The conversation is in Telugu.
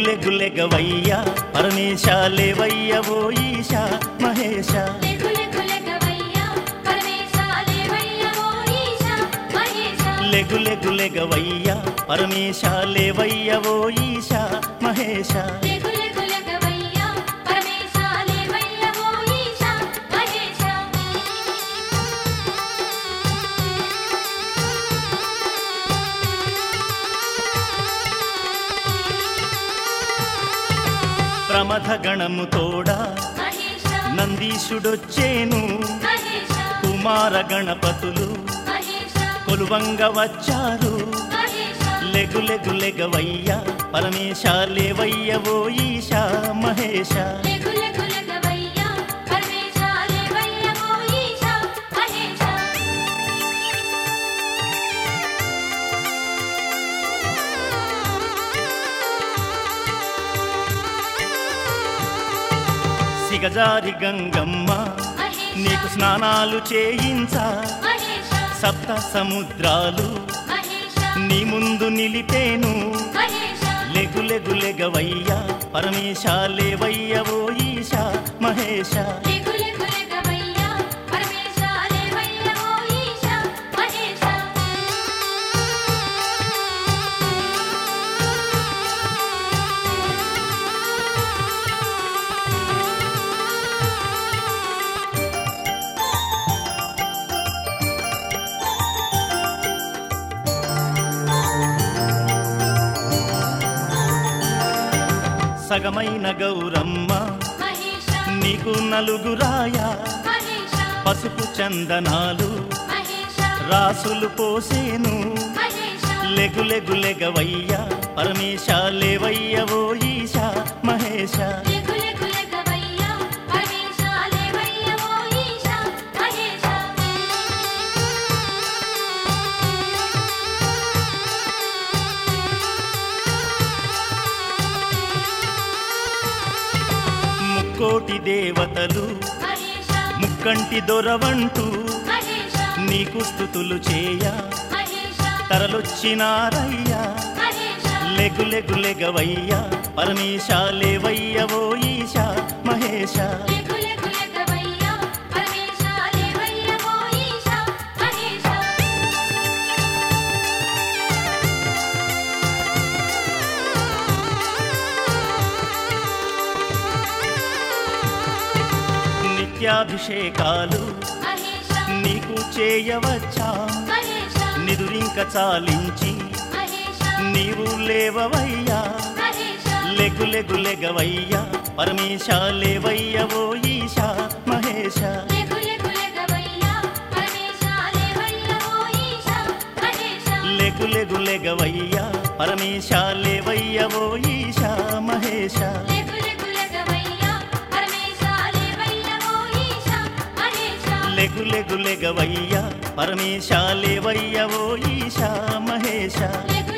లెగులెగులెగవయ్యా పరమేశ లేవయ్య ఓ ఈశ మహేశ లెగు లెగు లెగవయ్యా పరమేశ లేవయ్య ఓ ఈశ మహేశ లెగులెగులెగవయ్యా పరమేశ లేవయ్య ఓ ఈశ మహేశ లెగు లెగు లెగవయ్యా పరమేశ లేవయ్య ఓ ఈశ మహేశ ప్రమథ గణము తోడా మహేశ నందీశుడొచ్చేను మహేశ కుమార గణపతులు మహేశ కొలువంగ వచ్చారు మహేశ లెగులెగులెగవయ్యా పరమేశ లేవయ్య ఓ ఈశ మహేశ లెగు లెగు లెగవయ్యా పరమేశ లేవయ్య ఓ ఈశ మహేశ సిగజారి గంగమ్మ మహేశ నీకు స్నానాలు చేయించా మహేశ సప్త సముద్రాలు మహేశ నీ ముందు నిలిపేను మహేశ లెగులెగులెగవయ్యా పరమేశ లేవయ్య ఓ ఈశ మహేశ లెగు లెగు లెగవయ్యా పరమేశ లేవయ్య ఓ ఈశ మహేశ సగమైన గౌరమ్మ మహేశ నీకు నలుగురాయా మహేశ పసుపు చందనాలు మహేశ రాసులు పోసేను మహేశ లెగులెగులెగవయ్యా పరమేశ లేవయ్య ఓ ఈశ మహేశ లెగు లెగు లెగవయ్యా పరమేశ లేవయ్య ఓ ఈశ మహేశ ముక్కోటి దేవతలు మహేశ ముక్కంటి దొరవంటూ మహేశ నీకు స్థుతులు చేయ మహేశ తరలొచ్చినారయ్యా మహేశ లెగులెగులెగవయ్యా పరమేశ లేవయ్య ఓ ఈశ మహేశ లెగు లెగు లెగవయ్యా పరమేశ లేవయ్య ఓ ఈశ మహేశ నిత్యాభిషేకాలు మహేశ నీకు చేయవచ్చా మహేశ నిదురింక చాలించి మహేశ నీవు లేవవయ్యా మహేశ లెగులెగులెగవయ్యా పరమేశ లేవయ్య ఓ ఈశ మహేశ లెగు లెగు లెగవయ్యా పరమేశ లేవయ్య ఓ ఈశ మహేశ లెగులెగులెగవయ్యా పరమేశ లేవయ్య ఓ ఈశ మహేశ లెగు లెగు లెగవయ్యా పరమేశ లేవయ్య ఓ ఈశ మహేశ లెగులెగులెగవయ్యా పరమేశ లేవయ్య ఓ ఈశ మహేశ లెగు